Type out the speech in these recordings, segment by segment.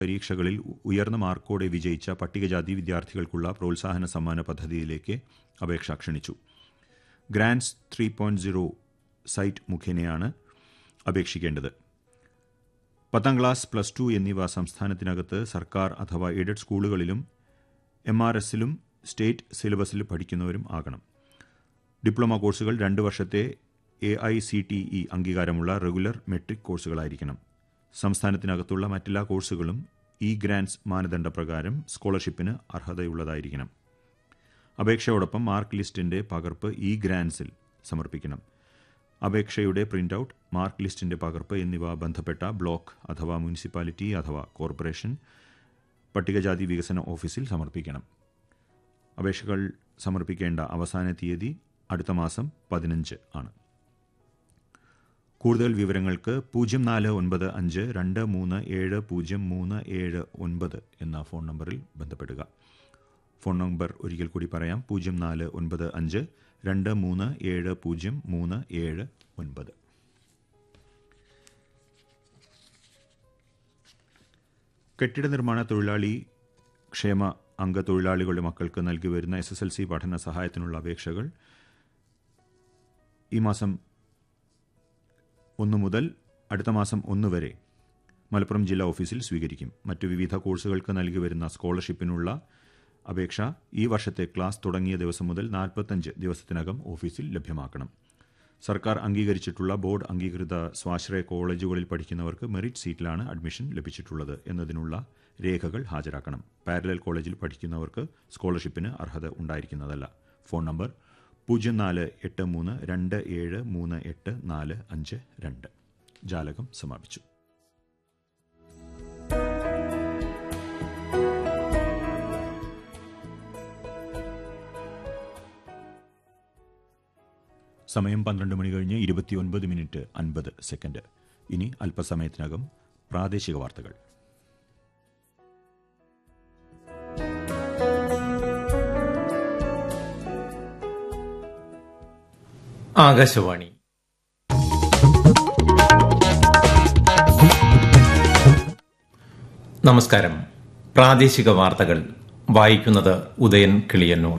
പരീക്ഷകളിൽ ഉയർന്ന മാർക്കോടെ വിജയിച്ച പട്ടികജാതി വിദ്യാർത്ഥികൾക്കുള്ള പ്രോത്സാഹന സമ്മാന പദ്ധതിയിലേക്ക് അപേക്ഷ ക്ഷണിച്ചു grants three point zero site മുഖേനയാണ് അപേക്ഷിക്കേണ്ടത് പത്താം ക്ലാസ് പ്ലസ് ടു എന്നിവ സംസ്ഥാനത്തിനകത്ത് സർക്കാർ അഥവാ എയ്ഡഡ് സ്കൂളുകളിലും എം ആർ എസിലും സ്റ്റേറ്റ് സിലബസിൽ പഠിക്കുന്നവരും ആകണം ഡിപ്ലോമ കോഴ്സുകൾ രണ്ട് വർഷത്തെ A I C T E അംഗീകാരമുള്ള റെഗുലർ മെട്രിക് കോഴ്സുകളായിരിക്കണം സംസ്ഥാനത്തിനകത്തുള്ള മറ്റെല്ലാ കോഴ്സുകളും ഇ ഗ്രാൻസ് മാനദണ്ഡപ്രകാരം സ്കോളർഷിപ്പിന് അർഹതയുള്ളതായിരിക്കണം അപേക്ഷയോടൊപ്പം മാർക്ക് ലിസ്റ്റിന്റെ പകർപ്പ് ഇ ഗ്രാൻസിൽ സമർപ്പിക്കണം അപേക്ഷയുടെ പ്രിന്റ് ഔട്ട് മാർക്ക് ലിസ്റ്റിന്റെ പകർപ്പ് എന്നിവ ബന്ധപ്പെട്ട ബ്ലോക്ക് അഥവാ മുനിസിപ്പാലിറ്റി അഥവാ കോർപ്പറേഷൻ പട്ടികജാതി വികസന ഓഫീസിൽ സമർപ്പിക്കണം അപേക്ഷകൾ സമർപ്പിക്കേണ്ട അവസാന തീയതി അടുത്ത മാസം പതിനഞ്ച് ആണ് കൂടുതൽ വിവരങ്ങൾക്ക് പൂജ്യം നാല് ഒൻപത് അഞ്ച് രണ്ട് മൂന്ന് ഏഴ് പൂജ്യം മൂന്ന് ഏഴ് ഒൻപത് എന്ന ഫോൺ നമ്പറിൽ ബന്ധപ്പെടുക ഫോൺ നമ്പർ ഒരിക്കൽ കൂടി പറയാം പൂജ്യം നാല് ഒൻപത് അഞ്ച് രണ്ട് മൂന്ന് ഏഴ് പൂജ്യം മൂന്ന് ഏഴ് ഒൻപത് കെട്ടിട നിർമ്മാണ തൊഴിലാളി ക്ഷേമ അംഗ തൊഴിലാളികളുടെ മക്കൾക്ക് നൽകി വരുന്ന എസ് എസ് എൽ സി പഠന സഹായത്തിനുള്ള അപേക്ഷകൾ ഈ മാസം ഒന്ന് മുതൽ അടുത്ത മാസം ഒന്ന് വരെ മലപ്പുറം ജില്ലാ ഓഫീസിൽ സ്വീകരിക്കും മറ്റു വിവിധ കോഴ്സുകൾക്ക് നൽകി വരുന്ന സ്കോളർഷിപ്പിനുള്ള അപേക്ഷ ഈ വർഷത്തെ ക്ലാസ് തുടങ്ങിയ ദിവസം മുതൽ നാൽപ്പത്തഞ്ച് ദിവസത്തിനകം ഓഫീസിൽ ലഭ്യമാക്കണം സർക്കാർ അംഗീകരിച്ചിട്ടുള്ള ബോർഡ് അംഗീകൃത സ്വാശ്രയ കോളേജുകളിൽ പഠിക്കുന്നവർക്ക് മെറിറ്റ് സീറ്റിലാണ് അഡ്മിഷൻ ലഭിച്ചിട്ടുള്ളത് എന്നതിനുള്ള രേഖകൾ ഹാജരാക്കണം പാരലൽ കോളേജിൽ പഠിക്കുന്നവർക്ക് സ്കോളർഷിപ്പിന് അർഹത ഉണ്ടായിരിക്കുന്നതല്ല ഫോൺ നമ്പർ പൂജ്യം നാല് എട്ട് മൂന്ന് രണ്ട് ഏഴ് മൂന്ന് എട്ട് നാല് അഞ്ച് രണ്ട് ജാലകം സമാപിച്ചു സമയം പന്ത്രണ്ട് മണി കഴിഞ്ഞ് ഇരുപത്തിയൊൻപത് മിനിറ്റ് അൻപത് സെക്കൻഡ് ഇനി അല്പസമയത്തിനകം പ്രാദേശിക വാർത്തകൾ ആകാശവാണി നമസ്കാരം പ്രാദേശിക വാർത്തകൾ വായിക്കുന്നത് ഉദയൻ കിളിയന്നൂർ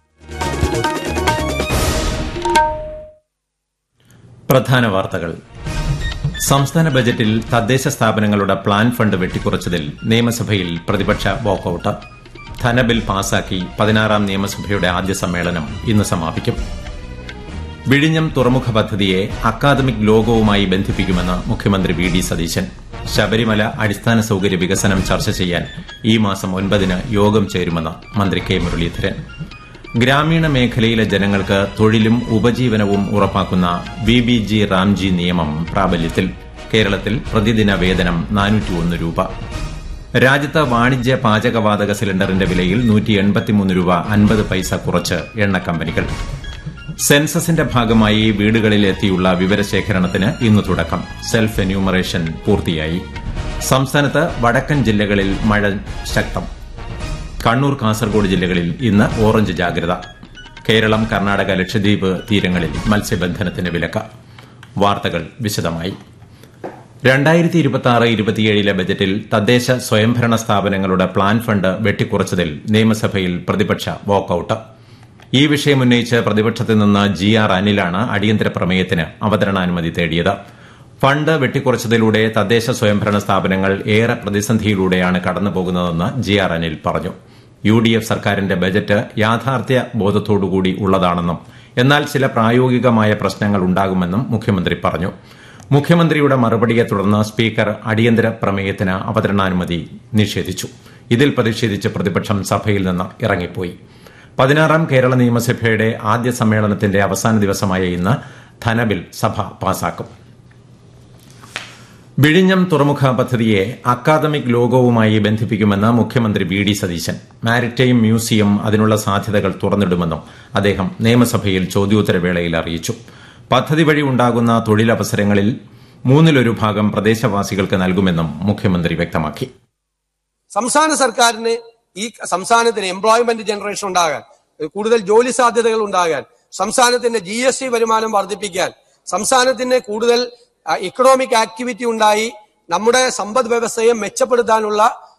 പ്രധാന വാർത്തകൾ സംസ്ഥാന ബജറ്റിൽ തദ്ദേശ സ്ഥാപനങ്ങളുടെ പ്ലാൻ ഫണ്ട് വെട്ടിക്കുറച്ചതിൽ നിയമസഭയിൽ പ്രതിപക്ഷ വാക്കൌട്ട് ധനബിൽ പാസാക്കി പതിനാറാം നിയമസഭയുടെ ആദ്യ സമ്മേളനം ഇന്ന് സമാപിക്കും വിഴിഞ്ഞം തുറമുഖ പദ്ധതിയെ അക്കാദമിക് ലോകവുമായി ബന്ധിപ്പിക്കുമെന്ന് മുഖ്യമന്ത്രി വി ഡി സതീശൻ ശബരിമല അടിസ്ഥാന സൌകര്യ വികസനം ചർച്ച ചെയ്യാൻ ഈ മാസം ഒൻപതിന് യോഗം ചേരുമെന്ന് മന്ത്രി കെ മുരളീധരൻ ഗ്രാമീണ മേഖലയിലെ ജനങ്ങൾക്ക് തൊഴിലും ഉപജീവനവും ഉറപ്പാക്കുന്ന വി ബി ജി റാംജി നിയമം പ്രാബല്യത്തിൽ കേരളത്തിൽ പ്രതിദിന വേതനം നാനൂറ്റിയൊന്ന് രൂപ രാജ്യത്ത് വാണിജ്യ പാചകവാതക സിലിണ്ടറിന്റെ വിലയിൽ നൂറ്റി എൺപത്തിമൂന്ന് രൂപ അൻപത് പൈസ കുറച്ച് എണ്ണ കമ്പനികൾ സെൻസസിന്റെ ഭാഗമായി വീടുകളിൽ എത്തിയുള്ള വിവരശേഖരണത്തിന് ഇന്ന് തുടക്കം സെൽഫ് എന്യൂമറേഷൻ പൂർത്തിയായി സംസ്ഥാനത്ത് വടക്കൻ ജില്ലകളിൽ മഴ ശക്തം കണ്ണൂർ കാസർഗോഡ് ജില്ലകളിൽ ഇന്ന് ഓറഞ്ച് ജാഗ്രത കേരളം കർണാടക ലക്ഷദ്വീപ് തീരങ്ങളിൽ മത്സ്യബന്ധനത്തിന് വിലക്ക് വാർത്തകൾ വിശദമായി രണ്ടായിരത്തി ഇരുപത്തി ആറ് ഇരുപത്തിയേഴിലെ ബജറ്റിൽ തദ്ദേശ സ്വയംഭരണ സ്ഥാപനങ്ങളുടെ പ്ലാൻ ഫണ്ട് വെട്ടിക്കുറച്ചതിൽ നിയമസഭയിൽ പ്രതിപക്ഷ വാക്കൌട്ട് ഈ വിഷയം ഉന്നയിച്ച് പ്രതിപക്ഷത്തിൽ നിന്ന് ജി ആർ അനിലാണ് അടിയന്തര പ്രമേയത്തിന് അവതരണാനുമതി തേടിയത് ഫണ്ട് വെട്ടിക്കുറച്ചതിലൂടെ തദ്ദേശ സ്വയംഭരണ സ്ഥാപനങ്ങൾ ഏറെ പ്രതിസന്ധിയിലൂടെയാണ് കടന്നുപോകുന്നതെന്ന് ജി ആർ അനിൽ പറഞ്ഞു യു ഡി എഫ് സർക്കാരിന്റെ ബജറ്റ് യാഥാർത്ഥ്യ ബോധത്തോടുകൂടി ഉള്ളതാണെന്നും എന്നാൽ ചില പ്രായോഗികമായ പ്രശ്നങ്ങൾ ഉണ്ടാകുമെന്നും മുഖ്യമന്ത്രി പറഞ്ഞു മുഖ്യമന്ത്രിയുടെ മറുപടിയെ തുടർന്ന് സ്പീക്കർ അടിയന്തര പ്രമേയത്തിന് അവതരണാനുമതി നിഷേധിച്ചു ഇതിൽ പ്രതിഷേധിച്ച് പ്രതിപക്ഷം സഭയിൽ നിന്ന് ഇറങ്ങിപ്പോയി പതിനാറാം കേരള നിയമസഭയുടെ ആദ്യ സമ്മേളനത്തിന്റെ അവസാന ദിവസമായ ഇന്ന് ധനബിൽ സഭ പാസാക്കും വിഴിഞ്ഞം തുറമുഖ പദ്ധതിയെ അക്കാദമിക് ലോകവുമായി ബന്ധിപ്പിക്കുമെന്ന് മുഖ്യമന്ത്രി V D Satheesan maritime museum അതിനുള്ള സാധ്യതകൾ തുറന്നിടുമെന്നും അദ്ദേഹം നിയമസഭയിൽ ചോദ്യോത്തരവേളയിൽ അറിയിച്ചു പദ്ധതി വഴി ഉണ്ടാകുന്ന തൊഴിലവസരങ്ങളിൽ മൂന്നിലൊരു ഭാഗം പ്രദേശവാസികൾക്ക് നൽകുമെന്നും മുഖ്യമന്ത്രി വ്യക്തമാക്കി സംസ്ഥാന സർക്കാരിന് ഈ സംസ്ഥാനത്തിന് എംപ്ലോയ്മെന്റ് ജനറേഷൻ ഉണ്ടാകാൻ കൂടുതൽ ജോലി സാധ്യതകൾ ഉണ്ടാകാൻ സംസ്ഥാനത്തിന്റെ ജി എസ് ടി വരുമാനം വർദ്ധിപ്പിക്കാൻ സംസ്ഥാനത്തിന് കൂടുതൽ ഇക്കണോമിക് ആക്ടിവിറ്റി ഉണ്ടായി നമ്മുടെ സമ്പദ് വ്യവസ്ഥയെ മെച്ചപ്പെടുത്താനുള്ള